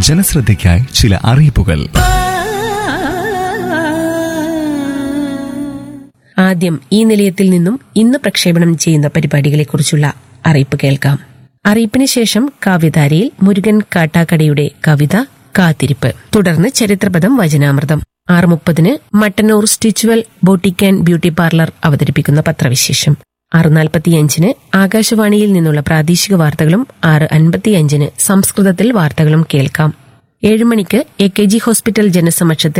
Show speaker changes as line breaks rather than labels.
ജനശ്രദ്ധയ്ക്കായി ചില അറിയിപ്പുകൾ
ആദ്യം ഈ നിലയത്തിൽ നിന്നും ഇന്ന് പ്രക്ഷേപണം ചെയ്യുന്ന പരിപാടികളെക്കുറിച്ചുള്ള അറിയിപ്പ് കേൾക്കാം അറിയിപ്പിന് ശേഷം കാവ്യധാരയിൽ മുരുകൻ കാട്ടാക്കടയുടെ കവിത കാത്തിരിപ്പ് തുടർന്ന് ചരിത്രപദം വചനാമൃതം ആറ് മുപ്പതിന് മട്ടന്നൂർ സ്റ്റിച്ചുവൽ ബോട്ടിക് ആൻഡ് ബ്യൂട്ടി പാർലർ അവതരിപ്പിക്കുന്ന പത്രവിശേഷം ആറ് നാൽപ്പത്തിയഞ്ചിന് ആകാശവാണിയിൽ നിന്നുള്ള പ്രാദേശിക വാർത്തകളും ആറ് അൻപത്തിയഞ്ചിന് സംസ്കൃതത്തിൽ വാർത്തകളും കേൾക്കാം ഏഴുമണിക്ക് എ കെ ജി ഹോസ്പിറ്റൽ ജനസമക്ഷത്തിൽ